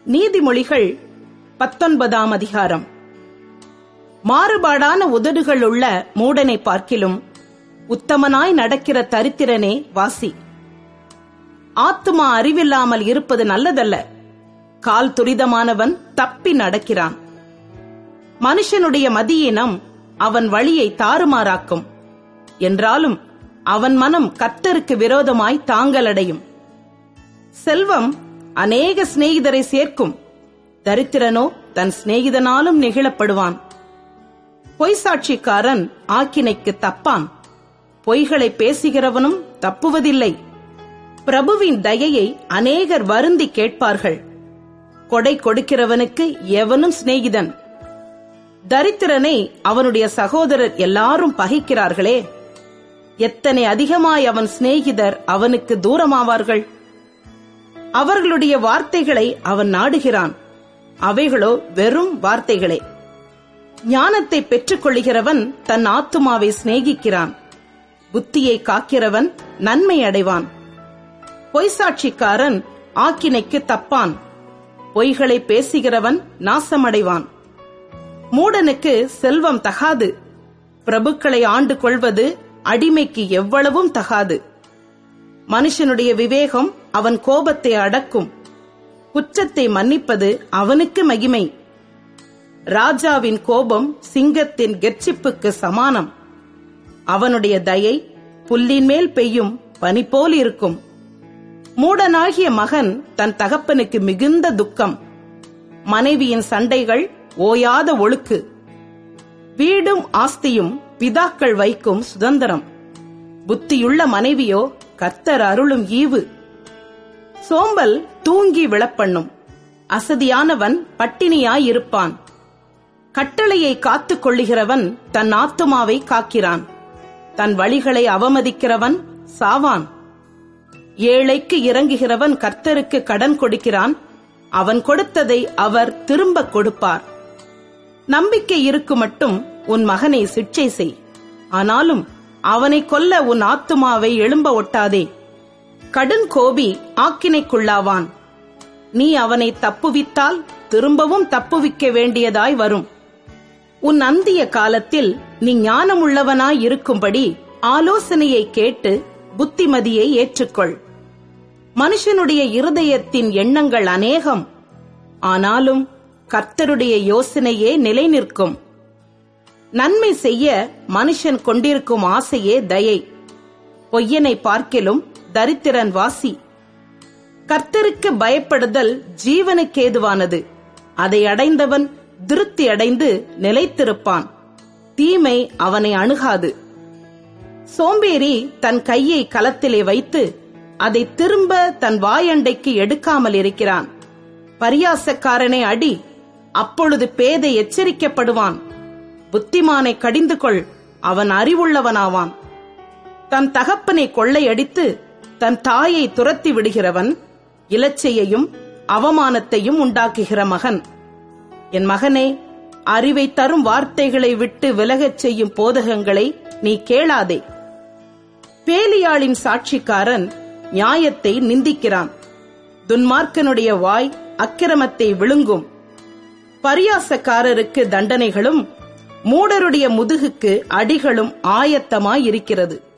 நீதிமொழிகள் பத்தொன்பதாம் அதிகாரம் மாறுபாடான உதடுகள் உள்ள மூடனை பார்க்கிலும் உத்தமனாய் நடக்கிற தரித்திரனே வாசி ஆத்துமா அறிவில்லாமல் இருப்பது நல்லதல்ல கால் துரிதமானவன் தப்பி நடக்கிறான் மனுஷனுடைய மதியினம் அவன் வழியை தாறுமாறாக்கும் என்றாலும் அவன் மனம் கர்த்தருக்கு விரோதமாய் தாங்கலடையும் செல்வம் அநேக சிநேகிதரை சேர்க்கும் தரித்திரனோ தன் சிநேகிதனாலும் நெகிழப்படுவான் பொய்சாட்சிக்காரன் ஆக்கினைக்கு தப்பான் பொய்களை பேசுகிறவனும் தப்புவதில்லை பிரபுவின் தயையை அநேகர் வருந்தி கேட்பார்கள் கொடை கொடுக்கிறவனுக்கு எவனும் சிநேகிதன் தரித்திரனை அவனுடைய சகோதரர் எல்லாரும் பகைக்கிறார்களே எத்தனை அதிகமாய் அவன் சிநேகிதர் அவனுக்கு தூரமாவார்கள் அவர்களுடைய வார்த்தைகளை அவன் நாடுகிறான் அவைகளோ வெறும் வார்த்தைகளே ஞானத்தை பெற்றுக் கொள்கிறவன் தன் ஆத்துமாவை சிநேகிக்கிறான் புத்தியை காக்கிறவன் நன்மை அடைவான் பொய்சாட்சிக்காரன் ஆக்கினைக்கு தப்பான் பொய்களை பேசுகிறவன் நாசமடைவான் மூடனுக்கு செல்வம் தகாது பிரபுக்களை ஆண்டு கொள்வது அடிமைக்கு எவ்வளவும் தகாது மனுஷனுடைய விவேகம் அவன் கோபத்தை அடக்கும் குற்றத்தை மன்னிப்பது அவனுக்கு மகிமை ராஜாவின் கோபம் சிங்கத்தின் கெர்ச்சிப்புக்கு சமானம் அவனுடைய தயை புல்லின் மேல் பெய்யும் பனி போல் இருக்கும் மூடனாகிய மகன் தன் தகப்பனுக்கு மிகுந்த துக்கம் மனைவியின் சண்டைகள் ஓயாத ஒழுக்கு வீடும் ஆஸ்தியும் பிதாக்கள் வைக்கும் சுதந்திரம் புத்தியுள்ள மனைவியோ கர்த்தர் அருளும் ஈவு சோம்பல் தூங்கி விழப்பண்ணும் அசதியானவன் பட்டினியாயிருப்பான் கட்டளையை காத்துக் கொள்ளுகிறவன் தன் ஆத்துமாவை காக்கிறான் தன் வழிகளை அவமதிக்கிறவன் சாவான் ஏழைக்கு இறங்குகிறவன் கர்த்தருக்கு கடன் கொடுக்கிறான் அவன் கொடுத்ததை அவர் திரும்ப கொடுப்பார் நம்பிக்கை இருக்கு மட்டும் உன் மகனை சிற்சை செய் ஆனாலும் அவனை கொல்ல உன் ஆத்துமாவை எழும்ப ஒட்டாதே கடும் கோபி ஆக்கினைக்குள்ளாவான் நீ அவனை தப்புவித்தால் திரும்பவும் தப்புவிக்க வேண்டியதாய் வரும் உன் அந்திய காலத்தில் நீ ஞானமுள்ளவனாய் இருக்கும்படி ஆலோசனையை கேட்டு புத்திமதியை ஏற்றுக்கொள் மனுஷனுடைய இருதயத்தின் எண்ணங்கள் அநேகம் ஆனாலும் கர்த்தருடைய யோசனையே நிலை நிற்கும் நன்மை செய்ய மனுஷன் கொண்டிருக்கும் ஆசையே தயை பொய்யனை பார்க்கிலும் தரித்திரன் வாசி கர்த்தருக்கு பயப்படுதல் ஜீவனுக்கேதுவானது அதை அடைந்தவன் திருப்தி அடைந்து நிலைத்திருப்பான் தீமை அவனை அணுகாது சோம்பேறி தன் கையை கலத்திலே வைத்து அதை திரும்ப தன் வாயண்டைக்கு எடுக்காமல் இருக்கிறான் பரியாசக்காரனை அடி அப்பொழுது பேதை எச்சரிக்கப்படுவான் புத்திமானை கடிந்து கொள் அவன் அறிவுள்ளவனாவான் தன் தகப்பனை கொள்ளையடித்து தன் தாயை துரத்தி விடுகிறவன் இலச்சையையும் அவமானத்தையும் உண்டாக்குகிற மகன் என் மகனே அறிவை தரும் வார்த்தைகளை விட்டு விலகச் செய்யும் போதகங்களை நீ கேளாதே பேலியாளின் சாட்சிக்காரன் நியாயத்தை நிந்திக்கிறான் துன்மார்க்கனுடைய வாய் அக்கிரமத்தை விழுங்கும் பரியாசக்காரருக்கு தண்டனைகளும் மூடருடைய முதுகுக்கு அடிகளும் ஆயத்தமாயிருக்கிறது